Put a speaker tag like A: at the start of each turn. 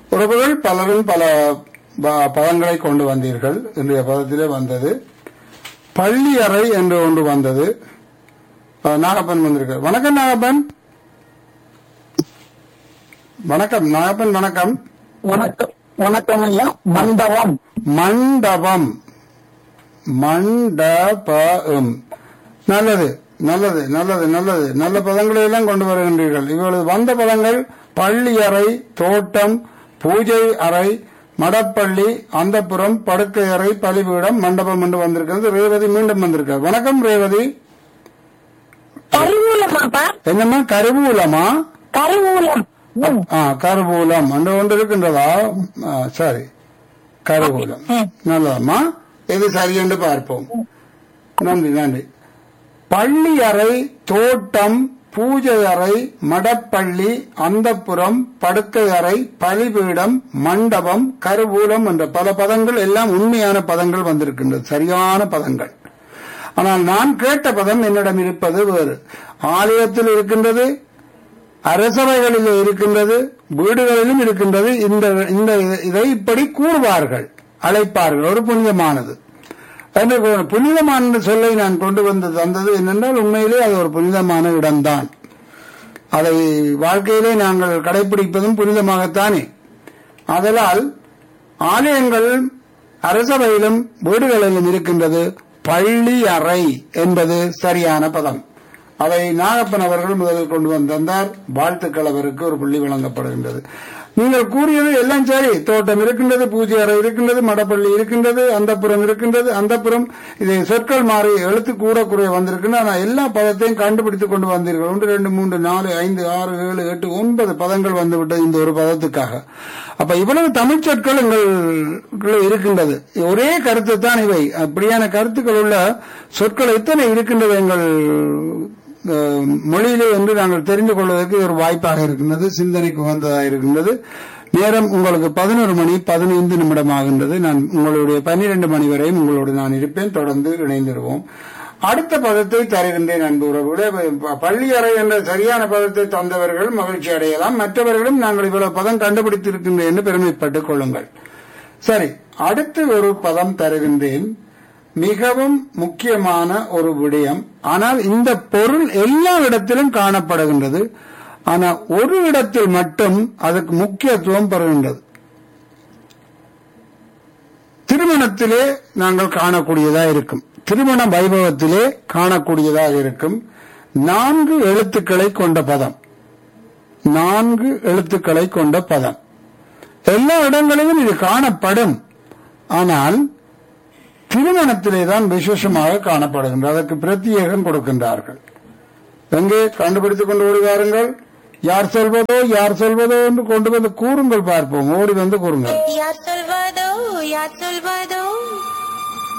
A: உறவுகள் பலரும் பல ப- பதங்களை கொண்டு வந்தீர்கள் இன்றைய பதத்திலே வந்தது பள்ளி அறை என்று ஒன்று வந்தது அஹ், நாகப்பன் வந்திருக்கார் வணக்கம் நாகப்பன் வணக்கம் நாகப்பன் வணக்கம்
B: வணக்கம் வணக்கம் ஐயா மண்டபம்
A: மண்டபம் மண்டபம் நல்லது நல்லது நல்லது நல்லது நல்ல பதங்களை எல்லாம் கொண்டு வருகின்றீர்கள் இவளது வந்த பதங்கள் பள்ளி அறை தோட்டம் பூஜை அறை மடப்பள்ளி அந்தப்புறம் படுக்கை அறை பலிபீடம் மண்டபம் என்று வந்திருக்கிறது ரேவதி மீண்டும் வந்திருக்கார் வணக்கம் ரேவதி
B: கருவூலமாப்பா
A: என்னம்மா கருவூலமா
B: கருவூலம் ம்.
A: ஆ கருவூலம் என்று ஒன்று இருக்கின்றதா ஆ, சரி கருவூலம் நல்லதம்மா இது சரி என்று பார்ப்போம் நன்றி நன்றி பள்ளி அறை தோட்டம் பூஜை அறை மடப்பள்ளி அந்தப்புறம் படுக்கை அறை பலிபீடம் மண்டபம் கருவூலம் என்ற பல பதங்கள் எல்லாம் உண்மையான பதங்கள் வந்திருக்கின்றது சரியான பதங்கள் ஆனால் நான் கேட்ட பதம் என்னிடம் இருப்பது வேறு ஆலயத்தில் இருக்கின்றது அரசவைகளில் இருக்கின்றது வீடுகளிலும் இருக்கின்றது இந்த இந்த இதை இப்படி கூறுவார்கள் அழைப்பார்கள் ஒரு புனிதமானது என்று கூறு- புனிதமான சொல்லை நான் கொண்டு வந்து தந்தது என்னென்றால் உண்மையிலே அது ஒரு புனிதமான இடம்தான் அதை வாழ்க்கையிலே நாங்கள் கடைபிடிப்பதும் புனிதமாகத்தானே அதனால் ஆலயங்கள் அரசவையிலும் வீடுகளிலும் இருக்கின்றது பள்ளி அறை என்பது சரியான பதம் அதை நாகப்பன் அவர்கள் முதலில் கொண்டு வந்தார் வாழ்த்துக்கள் அவருக்கு ஒரு புள்ளி வழங்கப்படுகின்றது நீங்கள் கூறியது எல்லாம் சரி தோட்டம் இருக்கின்றது பூஜை அறை இருக்கின்றது மடப்பள்ளி இருக்கின்றது அந்தப்புறம் இருக்கின்றது அந்தப்புறம் இது சொற்கள் மாறி எழுத்து கூட குறைய வந்திருக்கின்றன ஆனால் எல்லா பதத்தையும் கண்டுபிடித்துக் கொண்டு வந்தீர்கள் ஒன்று ரெண்டு மூன்று நாலு ஐந்து ஆறு ஏழு எட்டு ஒன்பது பதங்கள் வந்துவிட்டது இந்த ஒரு பதத்துக்காக அப்ப இவ்வளவு தமிழ் சொற்கள் எங்கள் இருக்கின்றது ஒரே கருத்து தான் இவை அப்படியான கருத்துக்கள் உள்ள சொற்கள் எத்தனை இருக்கின்றது எங்கள் அஹ், மொழியிலே என்று நாங்கள் தெரிந்து கொள்வதற்கு இது ஒரு வாய்ப்பாக இருக்கின்றது சிந்தனைக்கு உகந்ததாக இருக்கின்றது நேரம் உங்களுக்கு பதினோரு மணி பதினைந்து நிமிடம் ஆகின்றது நான் உங்களுடைய பன்னிரண்டு மணி வரையும் உங்களோடு நான் இருப்பேன் தொடர்ந்து இணைந்திருவோம் அடுத்த பதத்தை தருகின்றேன் அன்பு உறவுகளே ப- பள்ளி அறை என்ற சரியான பதத்தை தந்தவர்கள் மகிழ்ச்சி அடையலாம் மற்றவர்களும் நாங்கள் இவ்வளவு பதம் கண்டுபிடித்திருக்கின்றேன் என்று பெருமைப்பட்டுக் கொள்ளுங்கள் சரி அடுத்து ஒரு பதம் தருகின்றேன் மிகவும் முக்கியமான ஒரு விடயம் ஆனால் இந்த பொருள் எல்லா இடத்திலும் காணப்படுகின்றது ஆனால் ஒரு இடத்தில் மட்டும் அதுக்கு முக்கியத்துவம் பெறுகின்றது திருமணத்திலே நாங்கள் காணக்கூடியதா இருக்கும் திருமண வைபவத்திலே காணக்கூடியதாக இருக்கும் நான்கு எழுத்துக்களை கொண்ட பதம் நான்கு எழுத்துக்களை கொண்ட பதம் எல்லா இடங்களிலும் இது காணப்படும் ஆனால் திருமணத்திலே தான் விசேஷமாக காணப்படுகின்றது அதற்கு பிரத்யேகம் கொடுக்கின்றார்கள் எங்கே கண்டுபிடித்துக் கொண்டு ஓடுவாருங்கள் யார் சொல்வதோ யார் சொல்வதோ என்று கொண்டு வந்து கூறுங்கள் பார்ப்போம் ஓடி வந்து கூறுங்கள்
C: யார் சொல்வதோ யார் சொல்வதோ